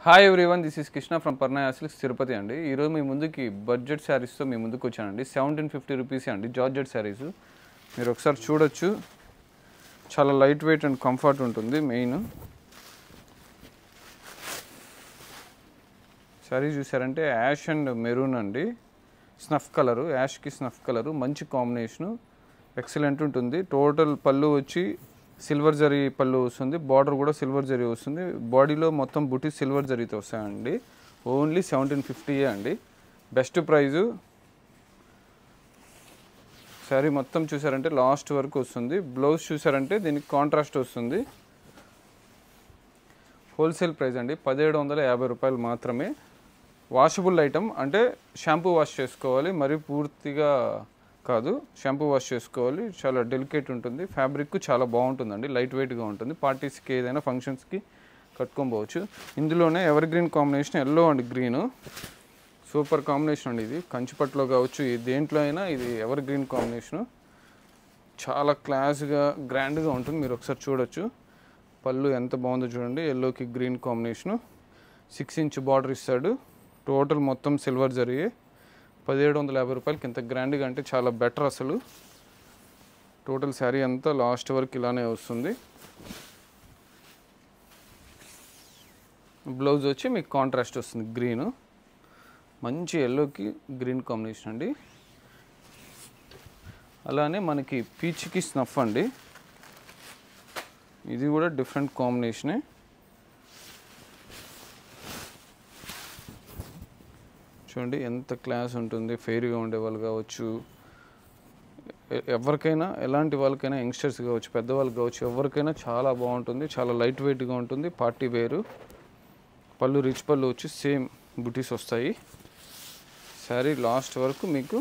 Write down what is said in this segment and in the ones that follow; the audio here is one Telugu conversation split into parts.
hi everyone this is Krishna from Parnaya silks Tirupati అండి ఈరోజు మీ ముందుకి బడ్జెట్ శారీస్తో మీ ముందుకు వచ్చానండి సెవెంటీన్ ఫిఫ్టీ రూపీస్ అండి జార్జెట్ శారీస్ మీరు ఒకసారి చూడొచ్చు చాలా లైట్ వెయిట్ అండ్ కంఫర్ట్ ఉంటుంది మెయిన్ శారీ చూసారంటే యాష్ అండ్ మెరూన్ అండి స్నఫ్ కలరు యాష్కి స్నఫ్ కలరు మంచి కాంబినేషను ఎక్సలెంట్ ఉంటుంది టోటల్ పళ్ళు వచ్చి సిల్వర్ జరీ పళ్ళు వస్తుంది బార్డర్ కూడా సిల్వర్ జరీ వస్తుంది బాడీలో మొత్తం బుటీ సిల్వర్ జరీతో వస్తాయండి ఓన్లీ సెవెంటీన్ ఫిఫ్టీయే అండి బెస్ట్ ప్రైజు శారీ మొత్తం చూసారంటే లాస్ట్ వరకు వస్తుంది బ్లౌజ్ చూసారంటే దీనికి కాంట్రాస్ట్ వస్తుంది హోల్సేల్ ప్రైస్ అండి పదిహేడు వందల యాభై రూపాయలు మాత్రమే వాషబుల్ ఐటమ్ అంటే షాంపూ వాష్ చేసుకోవాలి మరి పూర్తిగా కాదు షాంపూ వాష్ చేసుకోవాలి చాలా డెలికేట్ ఉంటుంది ఫ్యాబ్రిక్ చాలా బాగుంటుందండి లైట్ వెయిట్గా ఉంటుంది పార్టీస్కి ఏదైనా ఫంక్షన్స్కి కట్టుకోపోవచ్చు ఇందులోనే evergreen combination yellow and green super combination అండి ఇది కంచిపట్లో కావచ్చు ఈ దేంట్లో అయినా ఇది ఎవర్ గ్రీన్ కాంబినేషను చాలా క్లాస్గా గ్రాండ్గా ఉంటుంది మీరు ఒకసారి చూడొచ్చు పళ్ళు ఎంత బాగుందో చూడండి ఎల్లోకి గ్రీన్ కాంబినేషను సిక్స్ ఇంచ్ బార్డర్ ఇస్తాడు టోటల్ మొత్తం సిల్వర్ జరిగే పదిహేడు వందల యాభై రూపాయలకి ఇంత గ్రాండ్గా అంటే చాలా బెటర్ అసలు టోటల్ శారీ అంతా లాస్ట్ వరకు ఇలానే వస్తుంది బ్లౌజ్ వచ్చి మీకు కాంట్రాస్ట్ వస్తుంది గ్రీన్ మంచి ఎల్లోకి గ్రీన్ కాంబినేషన్ అండి అలానే మనకి పీచ్కి స్నఫ్ అండి ఇది కూడా డిఫరెంట్ కాంబినేషనే చూడండి ఎంత క్లాస్ ఉంటుంది ఫెయిర్గా ఉండే వాళ్ళు కావచ్చు ఎ- ఎవరికైనా ఎలాంటి వాళ్ళకైనా యంగ్స్టర్స్ కావచ్చు పెద్దవాళ్ళు కావచ్చు ఎవరికైనా చాలా బాగుంటుంది చాలా లైట్ వెయిట్గా ఉంటుంది పార్టీ వేరు పళ్ళు రిచ్ పళ్ళు వచ్చి సేమ్ బుటీస్ వస్తాయి శారీ లాస్ట్ వరకు మీకు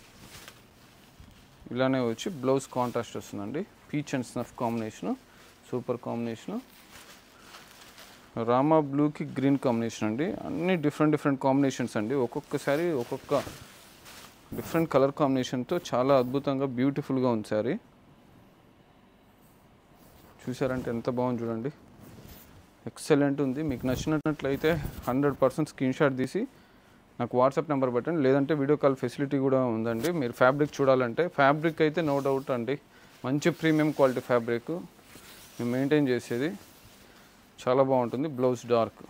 ఇలానే వచ్చి బ్లౌజ్ కాంట్రాస్ట్ వస్తుందండి peach and snuff combination super combination Rama బ్లూకి గ్రీన్ కాంబినేషన్ అండి అన్ని డిఫరెంట్ డిఫరెంట్ కాంబినేషన్స్ అండి ఒక్కొక్కసారి ఒక్కొక్క డిఫరెంట్ కలర్ కాంబినేషన్తో చాలా అద్భుతంగా బ్యూటిఫుల్గా ఉంది సారీ చూసారంటే ఎంత బాగుంది చూడండి ఎక్సలెంట్ ఉంది మీకు నచ్చినట్లయితే హండ్రెడ్ పర్సెంట్ స్క్రీన్ షాట్ తీసి నాకు వాట్సాప్ నెంబర్ పెట్టండి లేదంటే వీడియో కాల్ ఫెసిలిటీ కూడా ఉందండి మీరు ఫ్యాబ్రిక్ చూడాలంటే ఫ్యాబ్రిక్ అయితే నో డౌట్ అండి మంచి ప్రీమియం క్వాలిటీ ఫ్యాబ్రిక్ మేము మెయింటైన్ చేసేది చాలా బాగుంటుంది బ్లౌజ్ డార్క్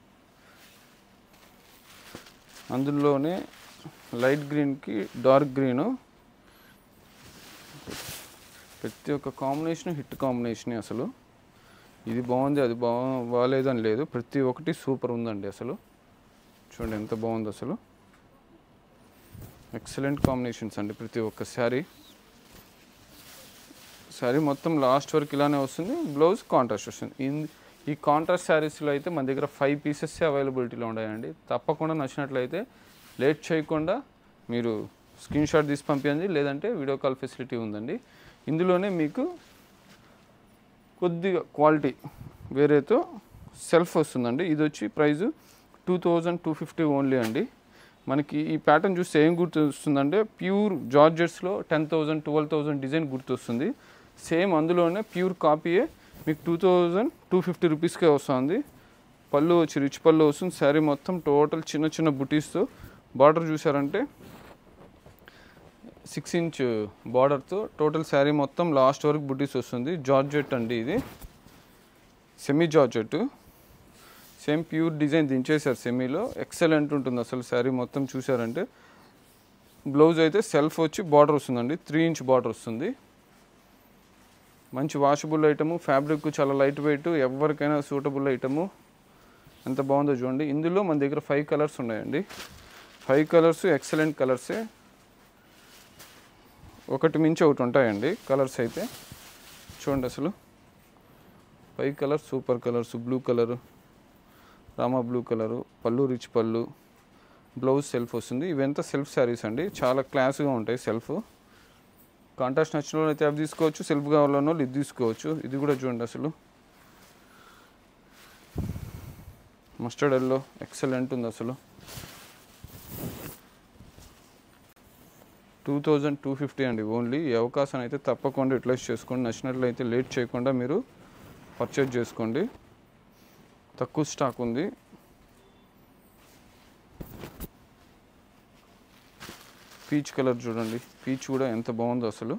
అందులోనే లైట్ గ్రీన్కి డార్క్ గ్రీను ప్రతి ఒక్క కాంబినేషన్ హిట్ కాంబినేషన్ అసలు ఇది బాగుంది అది బా బాగాలేదని లేదు ప్రతి ఒక్కటి సూపర్ ఉందండి అసలు చూడండి ఎంత బాగుంది అసలు ఎక్సలెంట్ కాంబినేషన్స్ అండి ప్రతి ఒక్క శారీ శారీ మొత్తం లాస్ట్ వరకు ఇలానే వస్తుంది బ్లౌజ్ కాంట్రాస్ట్ వస్తుంది ఇన్ ఈ కాంట్రాస్ట్ శారీస్లో అయితే మన దగ్గర ఫైవ్ పీసెస్ అవైలబిలిటీలో ఉన్నాయండి తప్పకుండా నచ్చినట్లయితే లేట్ చేయకుండా మీరు స్క్రీన్ షాట్ తీసి పంపించండి లేదంటే వీడియో కాల్ ఫెసిలిటీ ఉందండి ఇందులోనే మీకు కొద్దిగా క్వాలిటీ వేరేతో సెల్ఫ్ వస్తుందండి ఇది వచ్చి price two thousand two fifty only అండి మనకి ఈ ప్యాటర్న్ చూస్తే ఏం గుర్తు వస్తుందంటే ప్యూర్ జార్జెట్స్లో ten thousand twelve thousand design గుర్తొస్తుంది సేమ్ అందులోనే ప్యూర్ కాపీయే మీకు టూ థౌజండ్ టూ ఫిఫ్టీ రూపీస్కే వస్తుంది పళ్ళు వచ్చి రిచ్ పళ్ళు వస్తుంది శారీ మొత్తం టోటల్ చిన్న చిన్న బుటీస్తో బార్డర్ చూసారంటే సిక్స్ ఇంచ్ బార్డర్తో టోటల్ శారీ మొత్తం లాస్ట్ వరకు బుటీస్ వస్తుంది జార్జెట్ అండి ఇది semi georgette same pure design దించేశారు సెమీలో ఎక్సలెంట్ ఉంటుంది అసలు శారీ మొత్తం చూసారంటే బ్లౌజ్ అయితే సెల్ఫ్ వచ్చి బార్డర్ వస్తుందండి త్రీ ఇంచ్ బార్డర్ వస్తుంది మంచి వాషబుల్ ఐటము ఫ్యాబ్రిక్ చాలా లైట్ వెయిట్ ఎవరికైనా సూటబుల్ ఐటము ఎంత బాగుందో చూడండి ఇందులో మన దగ్గర ఫైవ్ కలర్స్ ఉన్నాయండి ఫైవ్ కలర్స్ ఎక్సలెంట్ కలర్సే ఒకటి మించి ఒకటి ఉంటాయండి కలర్స్ అయితే చూడండి అసలు five colours super colours blue colour Rama blue colour పళ్ళు రిచ్ పళ్ళు బ్లౌజ్ సెల్ఫ్ వస్తుంది ఇవంతా సెల్ఫ్ శారీస్ అండి చాలా క్లాస్గా ఉంటాయి సెల్ఫ్ కాంట్రాస్ట్ నచ్చిన వాళ్ళు అయితే అవి తీసుకోవచ్చు సెల్ఫ్ కావాలన్న వాళ్ళు ఇది తీసుకోవచ్చు ఇది కూడా చూడండి అసలు మస్టర్డ్ ఎల్లో ఎక్సలెంట్ ఉంది అసలు టూ థౌజండ్ టూ ఫిఫ్టీ అండి ఓన్లీ ఈ అవకాశాన్ని అయితే తప్పకుండా యూటిలైజ్ చేసుకోండి నచ్చినట్లయితే లేట్ చేయకుండా మీరు పర్చేజ్ చేసుకోండి తక్కువ స్టాక్ ఉంది పీచ్ కలర్ చూడండి పీచ్ కూడా ఎంత బాగుందో అసలు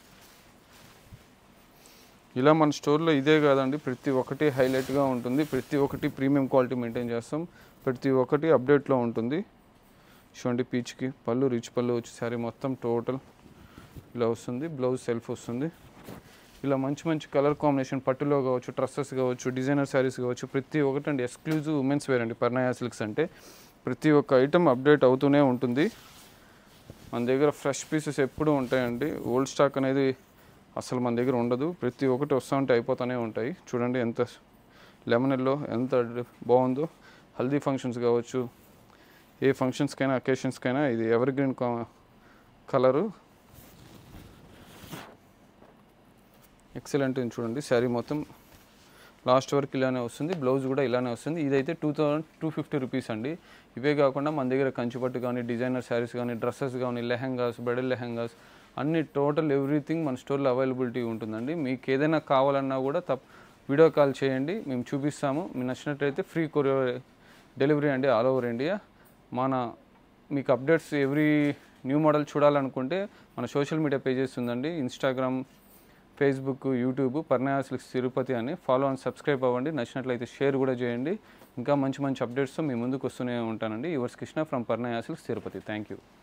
ఇలా మన స్టోర్లో ఇదే కాదండి ప్రతి ఒక్కటి హైలైట్గా ఉంటుంది ప్రతి ఒక్కటి ప్రీమియం క్వాలిటీ మెయింటైన్ చేస్తాం ప్రతి ఒక్కటి అప్డేట్లో ఉంటుంది చూడండి పీచ్కి పళ్ళు రిచ్ పళ్ళు వచ్చి సారీ మొత్తం టోటల్ ఇలా వస్తుంది బ్లౌజ్ సెల్ఫ్ వస్తుంది ఇలా మంచి మంచి కలర్ కాంబినేషన్ పట్టులో కావచ్చు డ్రెస్సెస్ కావచ్చు డిజైనర్ శారీస్ కావచ్చు ప్రతి ఒక్కటి అండి ఎక్స్క్లూజివ్ ఉమెన్స్ వేర్ అండి పర్ణయా సిల్క్స్ అంటే ప్రతి ఒక్క ఐటమ్ అప్డేట్ అవుతూనే ఉంటుంది మన దగ్గర ఫ్రెష్ పీసెస్ ఎప్పుడూ ఉంటాయండి ఓల్డ్ స్టాక్ అనేది అసలు మన దగ్గర ఉండదు ప్రతి ఒక్కటి వస్తూ ఉంటే అయిపోతూనే ఉంటాయి చూడండి ఎంత లెమన్ ఎల్లో ఎంత బాగుందో హల్దీ ఫంక్షన్స్ కావచ్చు ఏ ఫంక్షన్స్కైనా అకేషన్స్కైనా ఇది ఎవర్ గ్రీన్ కలరు ఎక్సలెంట్ ఉంది చూడండి శారీ మొత్తం లాస్ట్ వరకు ఇలానే వస్తుంది బ్లౌజ్ కూడా ఇలానే వస్తుంది ఇదైతే two thousand two fifty rupees అండి ఇవే కాకుండా మన దగ్గర కంచిపట్టు కానీ డిజైనర్ శారీస్ కానీ డ్రెస్సెస్ కానీ లెహంగాస్ బెడల్ లెహంగాస్ అన్ని టోటల్ ఎవ్రీథింగ్ మన స్టోర్లో అవైలబిలిటీ ఉంటుందండి మీకు ఏదైనా కావాలన్నా కూడా తప్ వీడియో కాల్ చేయండి మేము చూపిస్తాము మీకు నచ్చినట్టయితే ఫ్రీ కొరియర్ డెలివరీ అండి ఆల్ ఓవర్ ఇండియా మన మీకు అప్డేట్స్ ఎవ్రీ న్యూ మోడల్ చూడాలనుకుంటే మన సోషల్ మీడియా పేజెస్ ఉందండి Instagram Facebook YouTube Parnaya silks Tirupati అని ఫాలో అండ్ సబ్స్క్రైబ్ అవ్వండి నచ్చినట్లయితే షేర్ కూడా చేయండి ఇంకా మంచి మంచి అప్డేట్స్తో మీ ముందుకు వస్తూనే ఉంటానండి yours Krishna from Parnaya silks Tirupati thank you